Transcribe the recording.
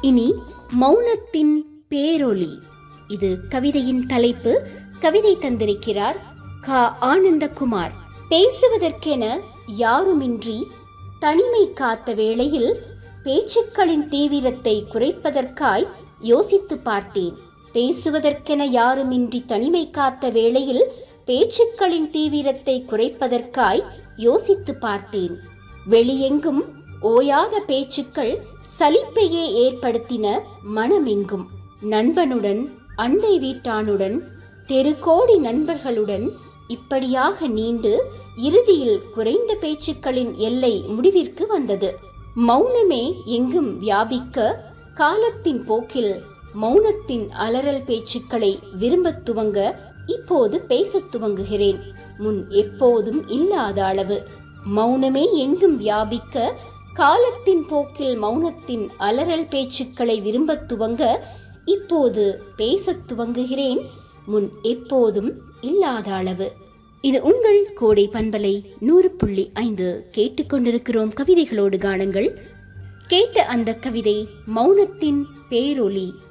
இனி மௌனத்தின் பேரொலி இது கவிதையின் தலைப்பு கவிதை தந்திருக்கிறார் க ஆனந்தகுமார் பேசுவதற்கென யாருமின்றி தனிமை காத்த வேளையில் பேச்சுக்களின் தீவிரத்தை குறைப்பதற்காய் யோசித்து பார்த்தேன் பேசுவதற்கென யாருமின்றி தனிமை காத்த வேளையில் பேச்சுக்களின் தீவிரத்தை குறைப்பதற்காய் யோசித்து பார்த்தேன் வெளியெங்கும் ஓயாத பேச்சுக்கள் சலிப்பையே ஏற்படுத்தின மனமெங்கும் நண்பனுடன் அண்டை வீட்டானுடன் தெருகோடி நண்பர்களுடன் இப்படியாக நீண்டு இறுதியில் குறைந்த பேச்சுக்களின் எல்லை முடிவிற்கு வந்தது மௌனமே எங்கும் வியாபிக்க காலத்தின் போக்கில் மௌனத்தின் அலறல் பேச்சுக்களை விரும்பத் துவங்க இப்போது பேசத் துவங்குகிறேன் முன் எப்போதும் இல்லாத அளவு மௌனமே எங்கும் வியாபிக்க காலத்தின் போக்கில் மௌனத்தின் அலறல் பேச்சுக்களை விரும்பத் துவங்க இப்போது பேசத் துவங்குகிறேன் முன் எப்போதும் இல்லாத அளவு இது உங்கள் கோடை பண்பலை நூறு புள்ளி ஐந்து கேட்டுக்கொண்டிருக்கிறோம் கவிதைகளோடு காணுங்கள் கேட்ட அந்த கவிதை மௌனத்தின் பேரொலி